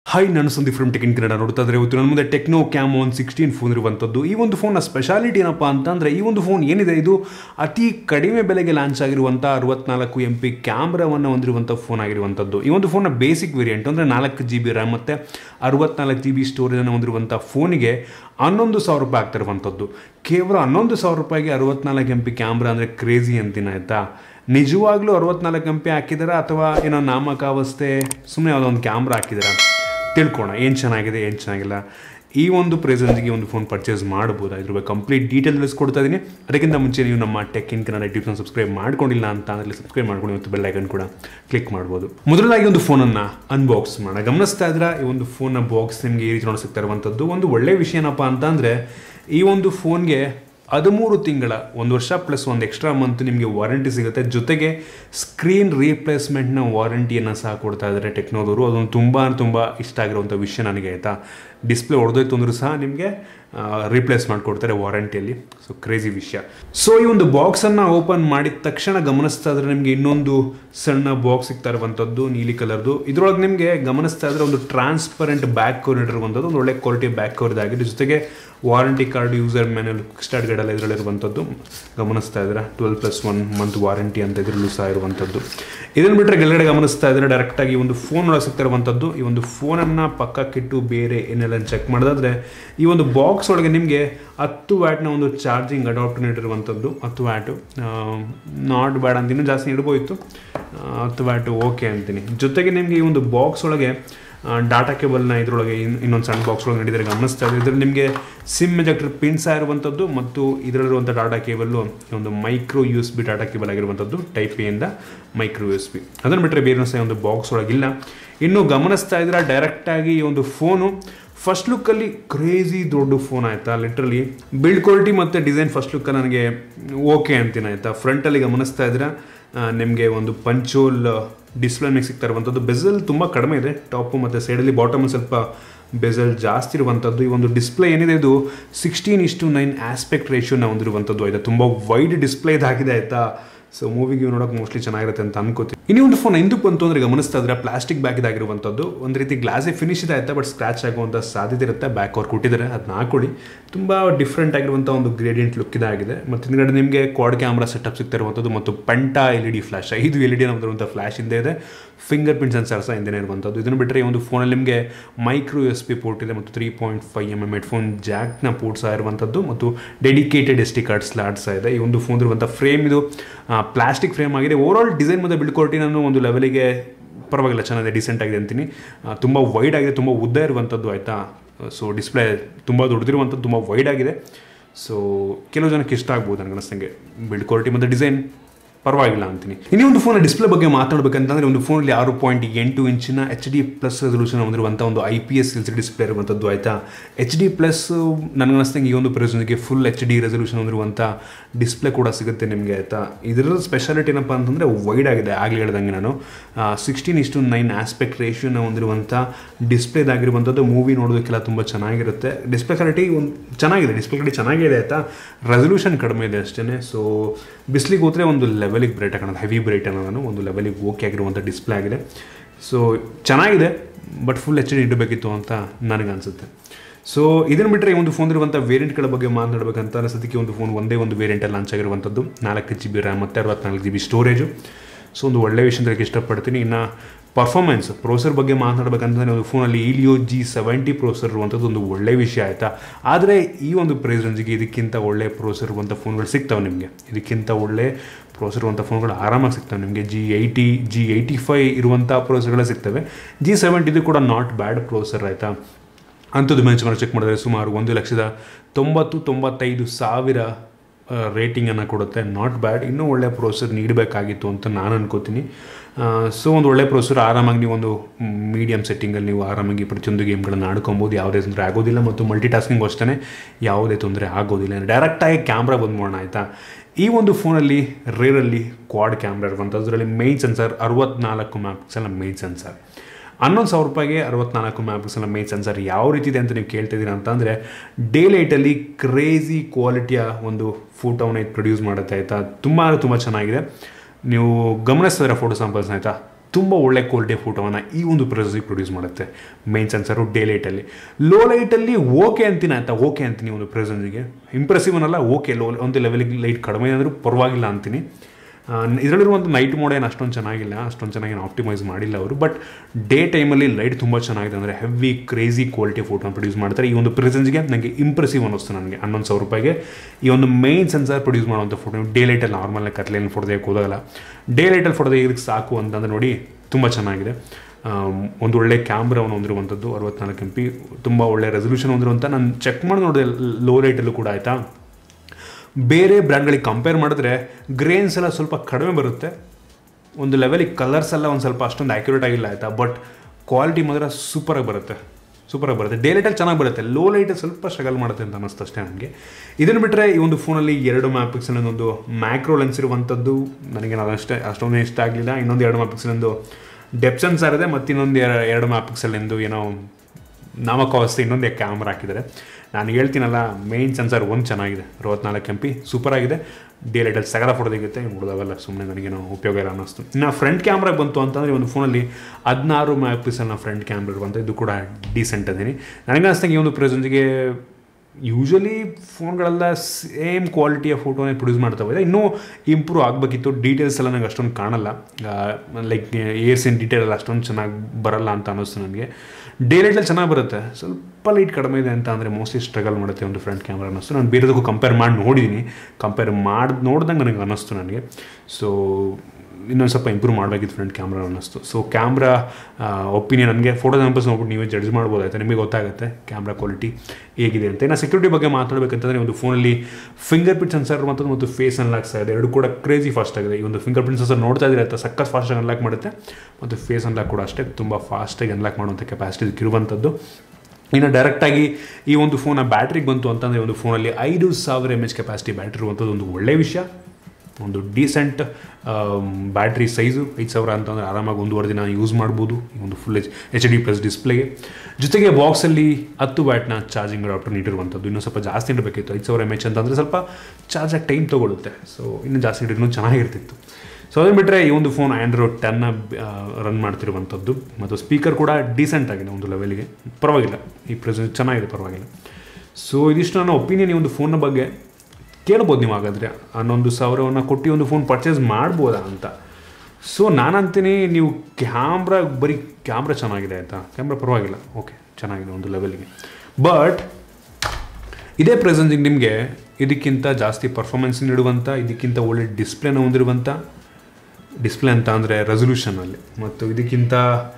hi ನಾನು Sandeep from tech in Kannada ನೋಡ್ತಾ ಇದ್ರೆ ಇವತ್ತು ನನ್ನ ಮುಂದೆ Tecno cam one sixteen phone ಇರುವಂಥದ್ದು ಈ ಒಂದು ಫೋನ್ನ ಸ್ಪೆಷಾಲಿಟಿ ಏನಪ್ಪ ಅಂತಂದರೆ ಈ ಒಂದು ಫೋನ್ ಏನಿದೆ ಇದು ಅತಿ ಕಡಿಮೆ ಬೆಲೆಗೆ ಲಾಂಚ್ ಆಗಿರುವಂಥ ಅರವತ್ನಾಲ್ಕು ಎಂ ಪಿ ಕ್ಯಾಮ್ರಾವನ್ನು ಹೊಂದಿರುವಂಥ ಫೋನ್ ಆಗಿರುವಂಥದ್ದು ಈ ಒಂದು ಫೋನ್ನ ಬೇಸಿಕ್ ವೇರಿಯಂಟ್ ಅಂದರೆ ನಾಲ್ಕು ಜಿ ಬಿ ರ್ಯಾಮ್ ಮತ್ತು ಅರವತ್ನಾಲ್ಕು ಜಿ ಬಿ ಸ್ಟೋರೇಜನ್ನು ಹೊಂದಿರುವಂಥ ಫೋನಿಗೆ ಹನ್ನೊಂದು ಸಾವಿರ ರೂಪಾಯಿ ಆಗ್ತಿರುವಂಥದ್ದು ಕೇವಲ ಹನ್ನೊಂದು ಸಾವಿರ ರೂಪಾಯಿಗೆ ಅರವತ್ನಾಲ್ಕು ಎಂ ಪಿ ಕ್ಯಾಮ್ರಾ ಅಂದರೆ ಕ್ರೇಜಿ ಅಂತೀನಿ ಆಯಿತಾ ನಿಜವಾಗ್ಲೂ ಅರವತ್ನಾಲ್ಕು ಎಂ ಪಿ ಹಾಕಿದಾರ ಅಥವಾ ಏನೋ ನಾಮಕಾವಸ್ಥೆ ಸುಮ್ಮನೆ ಯಾವುದೋ ಒಂದು ಕ್ಯಾಮ್ರಾ ಹಾಕಿದಾರ ತಿಳ್ಕೋಣ ಏನು ಚೆನ್ನಾಗಿದೆ ಏನು ಚೆನ್ನಾಗಿಲ್ಲ ಈ ಒಂದು ಪ್ರೆಸೆನ್ಸ್ಗೆ ಒಂದು ಫೋನ್ ಪರ್ಚೇಸ್ ಮಾಡ್ಬೋದು ಇದ್ರ ಬಗ್ಗೆ ಕಂಪ್ಲೀಟ್ ಡೀಟೇಲ್ ತಿಳಿಸ್ಕೊಡ್ತಾ ಇದ್ದೀನಿ ಅದಕ್ಕಿಂತ ಮುಂಚೆ ನೀವು ನಮ್ಮ ಟೆಕ್ ಇನ್ ಕನ್ನಡ ಯೂಟ್ಯೂಬ್ನ ಸಬ್ಸ್ಕ್ರೈಬ್ ಮಾಡ್ಕೊಂಡಿಲ್ಲ ಅಂತ ಅಂದರೆ ಸಬ್ಸ್ಕ್ರೈಬ್ ಮಾಡ್ಕೊಂಡು ಮತ್ತು ಬೆಲ್ ಐಕನ್ ಕೂಡ ಕ್ಲಿಕ್ ಮಾಡ್ಬೋದು ಮೊದಲಾಗಿ ಒಂದು ಫೋನನ್ನು ಅನ್ಬಾಕ್ಸ್ ಮಾಡೋಣ ಗಮನಿಸ್ತಾ ಇದ್ರೆ ಈ ಒಂದು ಫೋನ್ನ ಬಾಕ್ಸ್ ನಿಮಗೆ ಈ ರೀತಿ ನೋಡಿ ಸಿಗ್ತಾ ಇರುವಂಥದ್ದು ಒಂದು ಒಳ್ಳೆ ವಿಷಯ ಏನಪ್ಪ ಅಂತಂದರೆ ಈ ಒಂದು ಫೋನ್ಗೆ ಹದಿಮೂರು ತಿಂಗಳ ಒಂದು ವರ್ಷ ಪ್ಲಸ್ ಒಂದು ಎಕ್ಸ್ಟ್ರಾ ಮಂತ್ ನಿಮಗೆ ವಾರಂಟಿ ಸಿಗುತ್ತೆ ಜೊತೆಗೆ ಸ್ಕ್ರೀನ್ ರೀಪ್ಲೇಸ್ಮೆಂಟ್ನ ವಾರಂಟಿಯನ್ನು ಸಹ ಕೊಡ್ತಾ ಇದ್ದಾರೆ ಟೆಕ್ನೋದವರು ಅದೊಂದು ತುಂಬ ತುಂಬ ಇಷ್ಟ ಆಗಿರುವಂಥ ವಿಷಯ ನನಗೆ ಆಯಿತಾ ಡಿಸ್ಪ್ಲೇ ಹೊಡೆದೋಯ್ತು ಅಂದರೂ ಸಹ ನಿಮಗೆ ರೀಪ್ಲೇಸ್ ಮಾಡಿಕೊಡ್ತಾರೆ ವಾರಂಟಿಯಲ್ಲಿ ಸೊ ಕ್ರೇಜಿ ವಿಷಯ ಸೊ ಈ ಒಂದು ಬಾಕ್ಸನ್ನು ಓಪನ್ ಮಾಡಿದ ತಕ್ಷಣ ಗಮನಿಸ್ತಾ ಇದ್ರೆ ನಿಮಗೆ ಇನ್ನೊಂದು ಸಣ್ಣ ಬಾಕ್ಸ್ ಸಿಗ್ತಾ ಇರುವಂಥದ್ದು ನೀಲಿ ಕಲರ್ದು ಇದರೊಳಗೆ ನಿಮಗೆ ಗಮನಿಸ್ತಾ ಇದ್ರೆ ಒಂದು ಟ್ರಾನ್ಸ್ಪರೆಂಟ್ ಬ್ಯಾಕ್ ಕವರ್ ಇಟ್ಟಿರುವಂಥದ್ದು ಒಂದು ಒಳ್ಳೆ ಕ್ವಾಲಿಟಿ ಬ್ಯಾಕ್ ಕವರ್ ಆಗಿದೆ ಜೊತೆಗೆ warranty card user manual start ಗೈಡಲ್ಲ ಇದರಲ್ಲಿರುವಂಥದ್ದು ಗಮನಿಸ್ತಾ ಇದ್ರೆ twelve plus one month warranty ಅಂತ ಇದರಲ್ಲೂ ಸಹ ಇರುವಂಥದ್ದು ಇದನ್ನು ಬಿಟ್ಟರೆ ಕೆಳಗಡೆ ಗಮನಿಸ್ತಾ ಇದ್ರೆ ಡೈರೆಕ್ಟಾಗಿ ಒಂದು ಫೋನ್ ಒಳಗೆ ಸಿಗ್ತಾ ಇರುವಂಥದ್ದು ಈ ಒಂದು ಫೋನನ್ನು ಪಕ್ಕಕ್ಕಿಟ್ಟು ಬೇರೆ ಏನೆಲ್ಲ ಚೆಕ್ ಮಾಡಿದ್ರೆ ಈ ಒಂದು ಬಾಕ್ಸ್ ಒಳಗೆ ನಿಮಗೆ ಹತ್ತು ವ್ಯಾಟ್ನ ಒಂದು ಚಾರ್ಜಿಂಗ್ ಅಡಾಪ್ಟರ್ ಇಟ್ಟಿರುವಂಥದ್ದು ಹತ್ತು ವ್ಯಾಟು ನಾಟ್ ಬ್ಯಾಡ್ ಅಂತೀನಿ ಜಾಸ್ತಿ ಇಡ್ಬೋಯಿತ್ತು ಹತ್ತು ವ್ಯಾಟು ಓಕೆ ಅಂತೀನಿ ಜೊತೆಗೆ ನಿಮಗೆ ಈ ಒಂದು ಬಾಕ್ಸ್ ಒಳಗೆ ಡಾಟಾ ಕೇಬಲ್ನ ಇದರೊಳಗೆ ಇನ್ನೊಂದು ಸಣ್ಣ ಬಾಕ್ಸ್ ಒಳಗೆ ನೀಡಿದರೆ ಗಮನಿಸ್ತಾ ಇದೆ ಇದರಲ್ಲಿ ನಿಮಗೆ ಸಿಮ್ ಎಜೆಕ್ಟರ್ ಪಿನ್ಸ್ ಆಗಿರುವಂಥದ್ದು ಮತ್ತು ಇದರಲ್ಲಿರುವಂಥ ಡಾಟಾ ಕೇಬಲ್ಲು ಒಂದು micro U S B data cable ಆಗಿರುವಂಥದ್ದು ಟೈಪ್ ಎಯಿಂದ ಮೈಕ್ರೋ ಯು ಎಸ್ ಬಿ ಅದನ್ನು ಬಿಟ್ಟರೆ ಬೇರೆ ಸಹ ಒಂದು ಬಾಕ್ಸ್ ಒಳಗಿಲ್ಲ ಇನ್ನು ಗಮನಿಸ್ತಾ ಇದ್ರೆ ಡೈರೆಕ್ಟಾಗಿ ಈ ಒಂದು ಫೋನು ಫಸ್ಟ್ ಲುಕ್ಕಲ್ಲಿ ಕ್ರೇಜಿ ದೊಡ್ಡ ಫೋನ್ ಆಯಿತಾ ಲಿಟ್ರಲಿ ಬಿಲ್ಡ್ ಕ್ವಾಲಿಟಿ ಮತ್ತು ಡಿಸೈನ್ ಫಸ್ಟ್ ಲುಕ್ಕ ನನಗೆ ಓಕೆ ಅಂತೀನಿ ಆಯಿತಾ ಫ್ರಂಟಲ್ಲಿ ಗಮನಿಸ್ತಾ ಇದ್ರೆ ನಿಮಗೆ ಒಂದು ಪಂಚೋಲ್ ಡಿಸ್ಪ್ಲೇ ಮೇಲೆ ಸಿಗ್ತಾ ಇರುವಂಥದ್ದು ಬೆಸಲ್ ತುಂಬ ಕಡಿಮೆ ಇದೆ ಟಾಪು ಮತ್ತು ಸೈಡಲ್ಲಿ ಬಾಟಮ್ ಸ್ವಲ್ಪ ಬೆಸಲ್ ಜಾಸ್ತಿ ಇರುವಂಥದ್ದು ಈ ಒಂದು ಡಿಸ್ಪ್ಲೇ ಏನಿದೆ ಇದು ಸಿಕ್ಸ್ಟೀನ್ ಇಷ್ಟು ನೈನ್ ಆಸ್ಪೆಕ್ಟ್ ರೇಷಿಯೋನ ಹೊಂದಿರುವಂಥದ್ದು ಆಯಿತಾ ತುಂಬ ವೈಡ್ ಡಿಸ್ಪ್ಲೇ ಇದಾಗಿದೆ ಆಯಿತಾ ಸೊ ಮೂವಿಗೆ ನೋಡೋಕೆ ಮೋಸ್ಟ್ಲಿ ಚೆನ್ನಾಗಿರುತ್ತೆ ಅಂತ ಅನ್ಕೋತೀನಿ ಇನ್ನೂ ಒಂದು ಫೋನ್ ಎಂದಕ್ಕೆ ಬಂತು ಅಂದರೆ ಗಮನಿಸ್ತಾ ಇದ್ರೆ ಪ್ಲಾಸ್ಟಿಕ್ ಬ್ಯಾಗ್ ಇದಾಗಿರುವಂಥದ್ದು ಒಂದು ರೀತಿ ಗ್ಲಾಸೇ ಫಿನಿಶ್ ಇದೆ ಆಯ್ತಾ ಬಟ್ ಸ್ಕ್ರಾಚ್ ಆಗುವಂಥ ಸಾಧ್ಯತೆ ಇರುತ್ತೆ ಬ್ಯಾಕ್ ಅವ್ರು ಕೊಟ್ಟಿದ್ದಾರೆ ಅದನ್ನ ಹಾಕೊಳ್ಳಿ ತುಂಬ ಡಿಫ್ರೆಂಟ್ ಆಗಿರುವಂಥ ಒಂದು ಗ್ರೇಡಿಯಂಟ್ ಲುಕ್ ಇದಾಗಿದೆ ಮತ್ತು ಹಿಂದ್ಗಡೆ ನಿಮಗೆ ಕ್ವಾಡ್ ಕ್ಯಾಮ್ರಾ ಸೆಟಪ್ ಸಿಗ್ತಾ ಇರುವಂಥದ್ದು ಮತ್ತು penta L E D flash ಐದು ಎಲ್ ಇ ಡಿ ನಮ್ಮದಿರುವಂಥ ಫ್ಲಾಶ್ ಹಿಂದೆ ಇದೆ ಫಿಂಗರ್ ಪ್ರಿಂಟ್ ಸೆನ್ಸರ್ ಸಹ ಹಿಂದೆ ಇರುವಂಥದ್ದು ಇದನ್ನು ಬಿಟ್ಟರೆ ಈ ಒಂದು ಫೋನಲ್ಲಿ ನಿಮಗೆ ಮೈಕ್ರೋ ಎಸ್ ಪಿ ಪೋರ್ಟ್ ಇದೆ ಮತ್ತು three point five M M headphone ಜಾಕ್ನ ಪೋರ್ಟ್ ಸಹ ಇರುವಂಥದ್ದು ಮತ್ತು dedicated S D card slot ಸಹ ಇದೆ ಈ ಒಂದು ಫೋನ್ ಇರುವಂಥ ಫ್ರೇಮ್ ಇದು ಪ್ಲಾಸ್ಟಿಕ್ ಫ್ರೇಮ್ ಆಗಿದೆ ಓವರಾಲ್ ಡಿಸೈನ್ ಮತ್ತು ಬಿಲ್ಡ್ ಕ್ವಾಲಿಟಿ ನಾನು ಒಂದು ಲೆವೆಲಿಗೆ ಪರವಾಗಿಲ್ಲ ಚೆನ್ನಾಗಿದೆ ಡಿಸೆಂಟ್ ಆಗಿದೆ ಅಂತೀನಿ ತುಂಬ ವೈಡ್ ಆಗಿದೆ ತುಂಬ ಉದ್ದ ಇರುವಂಥದ್ದು ಆಯಿತಾ ಸೊ ಡಿಸ್ಪ್ಲೇ ತುಂಬ ದೊಡ್ಡದಿರುವಂಥದ್ದು ತುಂಬ ವೈಡ್ ಆಗಿದೆ ಸೊ ಕೆಲವು ಜನಕ್ಕೆ ಇಷ್ಟ ಆಗ್ಬೋದು ನನಗೆ ಅನಿಸ್ತಂಗೆ ಬಿಲ್ಡ್ ಕ್ವಾಲಿಟಿ ಮತ್ತು ಡಿಸೈನ್ ಪರವಾಗಿಲ್ಲ ಅಂತೀನಿ ಇನ್ನೂ ಒಂದು ಫೋನ್ ಡಿಸ್ಪ್ಲೇ ಬಗ್ಗೆ ಮಾತಾಡಬೇಕಂತಂದರೆ ಒಂದು ಫೋನಲ್ಲಿ ಆರು ಪಾಯಿಂಟ್ ಎಂಟು ಇಂಚಿನ ಎಚ್ ಡಿ ಪ್ಲಸ್ ರೆಸಲ್ಯೂಷನ್ ಹೊಂದಿರುವಂಥ ಒಂದು I P S L C display ಇರುವಂಥದ್ದು ಆಯಿತಾ ಎಚ್ ಡಿ ಪ್ಲಸ್ ನನಗನ್ನಿಸ್ತಂಗೆ ಈ ಒಂದು ಪ್ರೆಸೆನ್ಸ್ಗೆ ಫುಲ್ ಎಚ್ ಡಿ ರೆಸಲ್ಯೂಷನ್ ಹೊಂದಿರುವಂಥ ಡಿಸ್ಪ್ಲೇ ಕೂಡ ಸಿಗುತ್ತೆ ನಿಮಗೆ ಆಯಿತಾ ಇದರ ಸ್ಪೆಷಾಲಿಟಿ ಏನಪ್ಪ ಅಂತಂದರೆ ವೈಡ್ ಆಗಿದೆ ಆಗಲೇ ಹೇಳ್ದಂಗೆ ನಾನು ಸಿಕ್ಸ್ಟೀನ್ ಇಷ್ಟು ನೈನ್ ಆಸ್ಪೆಕ್ಟ್ ರೇಷಿಯೋನ ಹೊಂದಿರುವಂಥ ಡಿಸ್ಪ್ಲೇದಾಗಿರುವಂಥದ್ದು ಮೂವಿ ನೋಡೋದಕ್ಕೆಲ್ಲ ತುಂಬ ಚೆನ್ನಾಗಿರುತ್ತೆ ಡಿಸ್ಪ್ಲೇ ಕ್ವಾಲಿಟಿ ಒಂದು ಚೆನ್ನಾಗಿದೆ ಡಿಸ್ಪ್ಲೇ ಕ್ವಾಲಿಟಿ ಚೆನ್ನಾಗಿದೆ ಆಯಿತಾ ರೆಸಲ್ಯೂಷನ್ ಕಡಿಮೆ ಇದೆ ಅಷ್ಟೇ ಸೊ ಬಿಸ್ಲಿಗೆ ಹೋದರೆ ಒಂದು ಲೆವೆಲಿಗೆ ಬ್ರೈಟ್ ಕಾಣೋದು ಹೆವಿ ಬ್ರೈಟ್ ಅನ್ನೋದು ಒಂದು ಲೆವೆಲಿಗೆ ಓಕೆ ಆಗಿರುವಂಥ ಡಿಸ್ಪ್ಲೇ ಆಗಿದೆ ಸೊ ಚೆನ್ನಾಗಿದೆ ಬಟ್ ಫುಲ್ ಎಚ್ ಡಿ ಇಡಬೇಕಿತ್ತು ಅಂತ ನನಗನ್ಸುತ್ತೆ ಸೊ ಇದನ್ನು ಬಿಟ್ಟರೆ ಈ ಒಂದು ಫೋನ್ ಇರುವಂಥ ವೇರಿಯಂಟ್ಗಳ ಬಗ್ಗೆ ಮಾತನಾಡಬೇಕಂತ ಸದ್ಯಕ್ಕೆ ಒಂದು ಫೋನ್ ಒಂದೇ ಒಂದು ವೇರಿಯಂಟಲ್ಲಿ ಲಾಂಚ್ ಆಗಿರುವಂಥದ್ದು ನಾಲ್ಕು ಜಿ ಬಿ ರ್ಯಾಮ್ ಮತ್ತು ಅರವತ್ನಾಲ್ಕು ಜಿ ಬಿ ಸ್ಟೋರೇಜು ಸೊ ಒಂದು ಒಳ್ಳೆ ವಿಷಯ ಅಂತ ಇಷ್ಟಪಡ್ತೀನಿ ಇನ್ನು ಪರ್ಫಾರ್ಮೆನ್ಸ್ ಪ್ರೋಸರ್ ಬಗ್ಗೆ ಮಾತನಾಡಬೇಕಂತಂದರೆ ಒಂದು ಫೋನಲ್ಲಿ ಇಲಿಯೋ ಜಿ ಸೆವೆಂಟಿ ಪ್ರೋಸರ್ ಇರುವಂಥದ್ದು ಒಂದು ಒಳ್ಳೆ ವಿಷಯ ಆಯಿತಾ ಆದರೆ ಈ ಒಂದು ಪ್ರೈಸ್ ರೇಂಜಿಗೆ ಇದಕ್ಕಿಂತ ಒಳ್ಳೆ ಪ್ರೋಸರ್ ಇರುವಂಥ ಫೋನ್ಗಳು ಸಿಗ್ತಾವೆ ನಿಮಗೆ ಇದಕ್ಕಿಂತ ಒಳ್ಳೆ ಪ್ರೋಸರ್ ಇರುವಂಥ ಫೋನ್ಗಳು ಆರಾಮಾಗಿ ಸಿಗ್ತವೆ ನಿಮಗೆ G eighty G eighty five ಇರುವಂಥ ಪ್ರೋಸರ್ಗಳೇ ಸಿಗ್ತವೆ ಜಿ ಸೆವೆಂಟಿದು ಕೂಡ ನಾಟ್ ಬ್ಯಾಡ್ ಪ್ರೋಸರ್ ಆಯಿತಾ ಅಂಥದ್ದು ಮ್ಯಾಚ್ ಚೆಕ್ ಮಾಡಿದ್ರೆ ಸುಮಾರು ಒಂದು ಲಕ್ಷದ ತೊಂಬತ್ತು ತೊಂಬತ್ತೈದು ಸಾವಿರ ರೇಟಿಂಗನ್ನು ಕೊಡುತ್ತೆ ನಾಟ್ ಬ್ಯಾಡ್ ಇನ್ನೂ ಒಳ್ಳೆ ಪ್ರೋಸರ್ ನೀಡಬೇಕಾಗಿತ್ತು ಅಂತ ನಾನು ಅನ್ಕೋತೀನಿ ಸೊ ಒಂದು ಒಳ್ಳೆ ಪ್ರೋಸರ್ ಆರಾಮಾಗಿ ನೀವು ಒಂದು ಮೀಡಿಯಮ್ ಸೆಟ್ಟಿಂಗಲ್ಲಿ ನೀವು ಆರಾಮಾಗಿ ಪ್ರತಿಯೊಂದು ಗೇಮ್ಗಳನ್ನು ಆಡ್ಕೊಬೋದು ಯಾವುದೇ ತೊಂದರೆ ಆಗೋದಿಲ್ಲ ಮತ್ತು ಮಲ್ಟಿ ಟಾಸ್ಕಿಂಗ್ ಅಷ್ಟೇ ಯಾವುದೇ ತೊಂದರೆ ಆಗೋದಿಲ್ಲ ಡೈರೆಕ್ಟಾಗಿ ಕ್ಯಾಮ್ರಾ ಬಂದ್ಬೋಣ ಆಯಿತಾ ಈ ಒಂದು ಫೋನಲ್ಲಿ ರೇರಲ್ಲಿ ಕ್ವಾಡ್ ಕ್ಯಾಮ್ರಾ ಇರುವಂಥದ್ದು ಅದರಲ್ಲಿ ಮೇನ್ ಸೆನ್ಸರ್ ಅರವತ್ನಾಲ್ಕು ಮ್ಯಾಪಿಕ್ಸೆಲ್ ಮೇನ್ ಸೆನ್ಸರ್ ಹನ್ನೊಂದು ಸಾವಿರ ರೂಪಾಯಿಗೆ ಅರವತ್ನಾಲ್ಕು ಮ್ಯಾಪಿಕ್ಸೆಲ್ ಮೇನ್ ಸೆನ್ಸರ್ ಯಾವ ರೀತಿ ಇದೆ ಅಂತ ನೀವು ಕೇಳ್ತಿದ್ದೀರಾ ಅಂತಂದರೆ ಡೇ ಲೈಟಲ್ಲಿ ಕ್ರೇಜಿ ಕ್ವಾಲಿಟಿಯ ಒಂದು ಫೋಟೋನ ಇದು ಪ್ರೊಡ್ಯೂಸ್ ಮಾಡುತ್ತೆ ಆಯಿತಾ ತುಂಬ ತುಂಬ ಚೆನ್ನಾಗಿದೆ ನೀವು ಗಮನಿಸಿದ್ರೆ ಫೋಟೋ ಸ್ಯಾಂಪಲ್ಸ್ ಆಯಿತಾ ತುಂಬ ಒಳ್ಳೆ ಕ್ವಾಲಿಟಿ ಫೋಟೋವನ್ನು ಈ ಒಂದು ಪ್ರೈಸಿಗೆ ಪ್ರೊಡ್ಯೂಸ್ ಮಾಡುತ್ತೆ ಮೇನ್ ಸೆನ್ಸರು ಡೇ ಲೈಟಲ್ಲಿ ಲೋ ಲೈಟಲ್ಲಿ ಓಕೆ ಅಂತೀನಿ ಆಯ್ತಾ ಓಕೆ ಅಂತೀನಿ ಒಂದು ಪ್ರೆಸೆನ್ಸ್ಗೆ ಇಂಪ್ರೆಸಿವ್ ಅನ್ನಲ್ಲ ಓಕೆ ಲೋ ಒಂದು ಲೆವೆಲಿಗೆ ಲೈಟ್ ಕಡಿಮೆ ಅಂದರೂ ಪರವಾಗಿಲ್ಲ ಅಂತೀನಿ ಇದರಲ್ಲಿರುವಂಥ ನೈಟ್ ಮೋಡ್ ಏನು ಅಷ್ಟೊಂದು ಚೆನ್ನಾಗಿಲ್ಲ ಅಷ್ಟೊಂದು ಚೆನ್ನಾಗಿ ಆಪ್ಟಿಮೈಸ್ ಮಾಡಿಲ್ಲ ಅವರು ಬಟ್ ಡೇ ಟೈಮಲ್ಲಿ ಲೈಟ್ ತುಂಬ ಚೆನ್ನಾಗಿದೆ ಅಂದರೆ ಹೆವಿ ಕ್ರೇಜಿ ಕ್ವಾಲಿಟಿ ಫೋಟೋನ ಪ್ರೊಡ್ಯೂಸ್ ಮಾಡ್ತಾರೆ ಈ ಒಂದು ಪ್ರೆಸೆನ್ಸ್ಗೆ ನನಗೆ ಇಂಪ್ರೆಸಿವ್ ಅನ್ನಿಸ್ತು ನನಗೆ ಹನ್ನೊಂದು ಸಾವಿರ ರೂಪಾಯಿಗೆ ಈ ಒಂದು ಮೇನ್ ಸೆನ್ಸರ್ ಪ್ರೊಡ್ಯೂಸ್ ಮಾಡುವಂಥ ಫೋಟೋ ಡೇ ಲೈಟಲ್ಲಿ ನಾರ್ಮಲ್ ಕತ್ಲೆಯಲ್ಲಿ ಫೋಟೋ ತೆಗೆಯೋಕೆ ಹೋದಾಗಲ್ಲ ಡೇ ಲೈಟಲ್ಲಿ ಫೋಟೋ ತೆಗೆಯೋದಕ್ಕೆ ಸಾಕು ಅಂತಂದ್ರೆ ನೋಡಿ ತುಂಬ ಚೆನ್ನಾಗಿದೆ ಒಂದು ಒಳ್ಳೆ ಕ್ಯಾಮ್ರಾವನ್ನು ಹೊಂದಿರುವಂಥದ್ದು ಅರವತ್ನಾಲ್ಕು ಎಂ ಪಿ ತುಂಬ ಒಳ್ಳೆ ರೆಸಲ್ಯೂಷನ್ ಹೊಂದಿರುವಂಥ ನಾನು ಚೆಕ್ ಮಾಡಿ ನೋಡಿದೆ ಲೋ ಲೈಟಲ್ಲೂ ಕೂಡ ಆಯಿತಾ ಬೇರೆ ಬ್ರ್ಯಾಂಡ್ಗಳಿಗೆ ಕಂಪೇರ್ ಮಾಡಿದ್ರೆ ಗ್ರೇನ್ಸ್ ಎಲ್ಲ ಸ್ವಲ್ಪ ಕಡಿಮೆ ಬರುತ್ತೆ ಒಂದು ಲೆವೆಲಿಗೆ ಕಲರ್ಸ್ ಎಲ್ಲ ಒಂದು ಸ್ವಲ್ಪ ಅಷ್ಟೊಂದು ಆ್ಯಕ್ಯುರೇಟ್ ಆಗಿಲ್ಲ ಆಯಿತಾ ಬಟ್ ಕ್ವಾಲಿಟಿ ಮಾತ್ರ ಸೂಪರಾಗಿ ಬರುತ್ತೆ ಸೂಪರಾಗಿ ಬರುತ್ತೆ ಡೇ ಲೈಟಲ್ಲಿ ಚೆನ್ನಾಗಿ ಬರುತ್ತೆ ಲೋ ಲೈಟ್ ಸ್ವಲ್ಪ ಸ್ಟ್ರಗಲ್ ಮಾಡುತ್ತೆ ಅಂತ ಅನ್ನಿಸ್ತು ಅಷ್ಟೇ ನನಗೆ ಇದನ್ನು ಬಿಟ್ಟರೆ ಈ ಒಂದು ಫೋನಲ್ಲಿ ಎರಡು ಮ್ಯಾಪ್ ಪಿಕ್ಸೆಲ್ ಒಂದು ಮ್ಯಾಕ್ರೋ ಲೆನ್ಸ್ ಇರುವಂಥದ್ದು ನನಗೆ ನಾನು ಅಷ್ಟೇ ಅಷ್ಟೊಂದು ಇಷ್ಟ ಆಗಲಿಲ್ಲ ಇನ್ನೊಂದು ಎರಡು ಮ್ಯಾಪ್ ಪಿಕ್ಸೆಲ್ ಒಂದು ಡೆಪ್ ಸೆನ್ಸರ್ ಇದೆ ಮತ್ತು ಇನ್ನೊಂದು ಎರಡು ಮ್ಯಾಪ್ ಪಿಕ್ಸೆಲ್ ಎಂದು ಏನೋ ನಾಮಕಾವಸ್ಥೆ ಇನ್ನೊಂದು ಕ್ಯಾಮ್ರಾ ಹಾಕಿದ್ದಾರೆ ನಾನು ಹೇಳ್ತೀನಲ್ಲ ಮೇನ್ ಸೆನ್ಸರ್ ಒಂದು ಚೆನ್ನಾಗಿದೆ ಅರವತ್ನಾಲ್ಕು ಎಂ ಪಿ ಸೂಪರ್ ಆಗಿದೆ ಡೇ ಲೈಟಲ್ಲಿ ಸಗಲ ಫೋಟೋ ತೆಗುತ್ತೆ ಉಳಿದವೆಲ್ಲ ಸುಮ್ಮನೆ ನನಗೇನೋ ಉಪಯೋಗ ಇಲ್ಲ ಅನ್ನಿಸ್ತು ಇನ್ನು ಫ್ರಂಟ್ ಕ್ಯಾಮ್ರಾ ಬಂತು ಅಂತಂದರೆ ಒಂದು ಫೋನಲ್ಲಿ ಹದಿನಾರು ಮ್ಯಾಪ್ ಪಿಕ್ಸೆಲ್ನ ಫ್ರಂಟ್ ಕ್ಯಾಮ್ರಾ ಇರುವಂಥ ಇದು ಕೂಡ ಡೀಸೆಂಟ್ ಅದೀನಿ ನನಗೆ ಅನಿಸ್ತಂಗೆ ಈ ಒಂದು ಪ್ರೆಸೆನ್ಸ್ಗೆ ಯೂಶಲಿ ಫೋನ್ಗಳೆಲ್ಲ ಸೇಮ್ ಕ್ವಾಲಿಟಿಯ ಫೋಟೋನೇ ಪ್ರೊಡ್ಯೂಸ್ ಮಾಡ್ತಾವೆ ಇನ್ನೂ ಇಂಪ್ರೂವ್ ಆಗಬೇಕಿತ್ತು ಡೀಟೇಲ್ಸ್ ಎಲ್ಲ ನನಗೆ ಅಷ್ಟೊಂದು ಕಾಣಲ್ಲ ಲೈಕ್ ಏರ್ಸ್ ಇನ್ ಡೀಟೇಲ್ ಎಲ್ಲ ಅಷ್ಟೊಂದು ಚೆನ್ನಾಗಿ ಬರಲ್ಲ ಅಂತ ಅನ್ನಿಸ್ತು ನನಗೆ ಡೇ ಲೈಟಲ್ಲಿ ಚೆನ್ನಾಗಿ ಬರುತ್ತೆ ಸ್ವಲ್ಪ ಲೈಟ್ ಕಡಿಮೆ ಇದೆ ಅಂತ ಅಂದರೆ ಮೋಸ್ಟ್ಲಿ ಸ್ಟ್ರಗಲ್ ಮಾಡುತ್ತೆ ಒಂದು ಫ್ರಂಟ್ ಕ್ಯಾಮ್ರಾ ಅನ್ನಿಸ್ತು ನಾನು ಬೇರೆದಕ್ಕೂ ಕಂಪೇರ್ ಮಾಡಿ ನೋಡಿದ್ದೀನಿ ಕಂಪೇರ್ ಮಾಡಿ ನೋಡ್ದಂಗೆ ನನಗೆ ಅನ್ನಿಸ್ತು ನನಗೆ ಸೊ ಇನ್ನೊಂದು ಸ್ವಲ್ಪ ಇಂಪ್ರೂವ್ ಮಾಡಬೇಕಿತ್ತು ಫ್ರಂಟ್ ಕ್ಯಾಮ್ರಾ ಅನ್ನಿಸ್ತು ಸೊ ಕ್ಯಾಮ್ರಾ ಒಪಿನಿಯನ್ ನನಗೆ ಫೋಟೋ ಸ್ಯಾಂಪಲ್ಸ್ ನೋಡ್ಬಿಟ್ಟು ನೀವೇ ಜಡ್ಜ್ ಮಾಡ್ಬೋದು ಆಯ್ತಾ ನಿಮಗೆ ಗೊತ್ತಾಗುತ್ತೆ ಕ್ಯಾಮ್ರಾ ಕ್ವಾಲಿಟಿ ಹೇಗಿದೆ ಅಂತ ಇನ್ನು ಸೆಕ್ಯೂರಿಟಿ ಬಗ್ಗೆ ಮಾತಾಡಬೇಕಂತಂದರೆ ಒಂದು ಫೋನಲ್ಲಿ ಫಿಂಗರ್ ಪ್ರಿಂಟ್ ಸೆನ್ಸರ್ ಮತ್ತು ಮತ್ತು ಫೇಸ್ ಅನ್ಲಾಕ್ಸ್ ಇದೆ ಎರಡು ಕೂಡ ಕ್ರೇಜಿ ಫಾಸ್ಟ್ ಆಗಿದೆ ಈ ಒಂದು ಫಿಂಗರ್ ಪ್ರಿಂಟ್ ಸೆನ್ಸರ್ ನೋಡ್ತಾ ಇದ್ರೆ ಆಯ್ತಾ ಸಕ್ಕತ್ ಫಾಸ್ಟಾಗಿ ಅನ್ಲಾಕ್ ಮಾಡುತ್ತೆ ಮತ್ತು ಫೇಸ್ ಅನ್ಲಾಕ್ ಕೂಡ ಅಷ್ಟೇ ತುಂಬ ಫಾಸ್ಟಾಗಿ ಅನ್ಲಾಕ್ ಮಾಡುವಂಥ ಕೆಪಾಸಿಟಿ ಇರುವಂಥದ್ದು ಇನ್ನು ಡೈರೆಕ್ಟಾಗಿ ಈ ಒಂದು ಫೋನ ಬ್ಯಾಟ್ರಿಗೆ ಬಂತು ಅಂತಂದರೆ ಒಂದು ಫೋನಲ್ಲಿ ಐದು ಸಾವಿರ ಎಮ್ ಎಚ್ ಕೆಪಾಸಿಟಿ ಬ್ಯಾಟ್ರಿ ಇರುವಂಥದ್ದು ಒಂದು ಒಳ್ಳೆಯ ವಿಷಯ ಒಂದು ಡೀಸೆಂಟ್ ಬ್ಯಾಟ್ರಿ ಸೈಜು ಐದು ಸಾವಿರ ಅಂತಂದರೆ ಆರಾಮಾಗಿ ಒಂದೂವರೆ ದಿನ ಯೂಸ್ ಮಾಡ್ಬೋದು ಈ ಒಂದು full H H D plus ಡಿಸ್ಪ್ಲೇಗೆ ಜೊತೆಗೆ ಬಾಕ್ಸಲ್ಲಿ ಹತ್ತು ಬ್ಯಾಟ್ನ ಚಾರ್ಜಿಂಗ್ ಅಡಾಪ್ಟರ್ ನೀಡಿರುವಂಥದ್ದು ಇನ್ನೂ ಸ್ವಲ್ಪ ಜಾಸ್ತಿ ಇಡಬೇಕಿತ್ತು ಐದು ಸಾವಿರ ಎಮ್ ಎಚ್ ಅಂತಂದರೆ ಸ್ವಲ್ಪ ಚಾರ್ಜ್ ಆಗಿ ಟೈಮ್ ತೊಗೊಳುತ್ತೆ ಸೊ ಇನ್ನೂ ಜಾಸ್ತಿ ಇಟ್ಟಿದ್ದು ಇನ್ನೂ ಚೆನ್ನಾಗಿರ್ತಿತ್ತು ಸೊ ಅದನ್ನು ಬಿಟ್ಟರೆ ಈ ಒಂದು ಫೋನ್ ಆ್ಯಂಡ್ರಾಯ್ಡ್ ಟೆನ್ನ ರನ್ ಮಾಡ್ತಿರುವಂಥದ್ದು ಮತ್ತು ಸ್ಪೀಕರ್ ಕೂಡ ಡೀಸೆಂಟ್ ಆಗಿದೆ ಒಂದು ಲೆವೆಲ್ಗೆ ಪರವಾಗಿಲ್ಲ ಈ ಪ್ರೆಸೆಂಟ್ ಚೆನ್ನಾಗಿದೆ ಪರವಾಗಿಲ್ಲ ಸೊ ಇದಿಷ್ಟು ನನ್ನ ಒಪಿನಿಯನ್ ಈ ಒಂದು ಫೋನ್ನ ಬಗ್ಗೆ ಕೇಳ್ಬೋದು ನೀವು ಹಾಗಾದರೆ ಹನ್ನೊಂದು ಸಾವಿರವನ್ನು ಕೊಟ್ಟು ಒಂದು ಫೋನ್ ಪರ್ಚೇಸ್ ಮಾಡ್ಬೋದಾ ಅಂತ ಸೊ ನಾನಂತೀನಿ ನೀವು ಕ್ಯಾಮ್ರಾ ಬರೀ ಕ್ಯಾಮ್ರಾ ಚೆನ್ನಾಗಿದೆ ಆಯಿತಾ ಕ್ಯಾಮ್ರಾ ಪರವಾಗಿಲ್ಲ ಓಕೆ ಚೆನ್ನಾಗಿದೆ ಒಂದು ಲೆವೆಲ್ಗೆ ಬಟ್ ಇದೇ ಪ್ರೆಸೆನ್ಸಿಗೆ ನಿಮಗೆ ಇದಕ್ಕಿಂತ ಜಾಸ್ತಿ ಪರ್ಫಾರ್ಮೆನ್ಸ್ ನೀಡುವಂಥ ಇದಕ್ಕಿಂತ ಒಳ್ಳೆ ಡಿಸ್ಪ್ಲೇನ ಹೊಂದಿರುವಂಥ ಡಿಸ್ಪ್ಲೇ ಅಂತ ಅಂದರೆ ರೆಸೊಲ್ಯೂಷನಲ್ಲಿ ಮತ್ತು ಇದಕ್ಕಿಂತ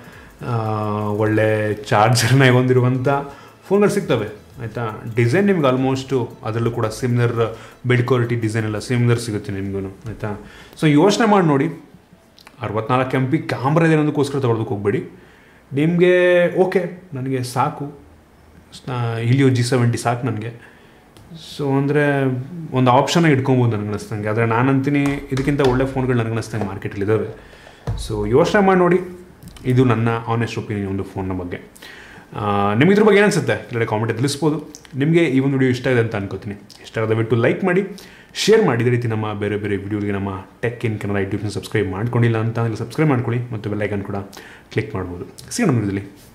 ಒಳ್ಳೆ ಚಾರ್ಜರ್ನ ಹೊಂದಿರುವಂಥ ಫೋನ್ಗಳು ಸಿಗ್ತವೆ ಆಯಿತಾ ಡಿಸೈನ್ ನಿಮ್ಗೆ ಆಲ್ಮೋಸ್ಟು ಅದರಲ್ಲೂ ಕೂಡ ಸಿಮ್ಲರ್ ಬೆಡ್ ಕ್ವಾಲಿಟಿ ಡಿಸೈನ್ ಎಲ್ಲ ಸಿಮ್ಲರ್ ಸಿಗುತ್ತೆ ನಿಮಗೂ ಆಯಿತಾ ಸೊ ಯೋಚನೆ ಮಾಡಿ ನೋಡಿ ಅರವತ್ನಾಲ್ಕು ಎಮ್ ಪಿ ಕ್ಯಾಮ್ರಾ ಇದೆ ಅನ್ನೋದಕ್ಕೋಸ್ಕರ ತೊಗೊಳೋದಕ್ಕೆ ಹೋಗಬೇಡಿ ನಿಮಗೆ ಓಕೆ ನನಗೆ ಸಾಕು ಇಲಿಯೋ ಜಿ ಸೆವೆಂಟಿ ಸಾಕು ನನಗೆ ಸೊ ಅಂದರೆ ಒಂದು ಆಪ್ಷನ್ ಇಟ್ಕೊಬೋದು ನನಗೆ ಅನಿಸ್ತಂಗೆ ಆದರೆ ನಾನು ಅಂತೀನಿ ಇದಕ್ಕಿಂತ ಒಳ್ಳೆ ಫೋನ್ಗಳು ನನಗೆ ಅನಿಸ್ತಂಗೆ ಮಾರ್ಕೆಟಲ್ಲಿ ಇದ್ದಾವೆ ಸೊ ಯೋಚನೆ ಮಾಡಿ ನೋಡಿ ಇದು ನನ್ನ ಆನೆಸ್ಟ್ ಒಪಿನಿಯನ್ ಒಂದು ಫೋನ್ನ ಬಗ್ಗೆ ನಿಮಗೆ ಇದ್ರ ಬಗ್ಗೆ ಏನು ಅನಿಸುತ್ತೆ ಇಲ್ಲಡೆ ಕಾಮೆಂಟ್ ತಿಳಿಸ್ಬೋದು ನಿಮಗೆ ಈ ಒಂದು ವಿಡಿಯೋ ಇಷ್ಟ ಇದೆ ಅಂತ ಅನ್ಕೋತೀನಿ ಇಷ್ಟ ಆದ ಬಿಟ್ಟು ಲೈಕ್ ಮಾಡಿ ಶೇರ್ ಮಾಡಿ ಇದೇ ರೀತಿ ನಮ್ಮ ಬೇರೆ ಬೇರೆ ವಿಡಿಯೋಗೆ ನಮ್ಮ ಟೆಕ್ ಇನ್ ಕನ್ನಡ ಯೂಟ್ಯೂಬ್ನ ಸಬ್ಸ್ಕ್ರೈಬ್ ಮಾಡ್ಕೊಂಡಿಲ್ಲ ಅಂತ ಸಬ್ಸ್ಕ್ರೈಬ್ ಮಾಡ್ಕೊಳ್ಳಿ ಮತ್ತು ಬೆಲ್ಲೈಕನ್ ಕೂಡ ಕ್ಲಿಕ್ ಮಾಡ್ಬೋದು ಸಿಗೋಣ ವಿಡಿಯೋದಲ್ಲಿ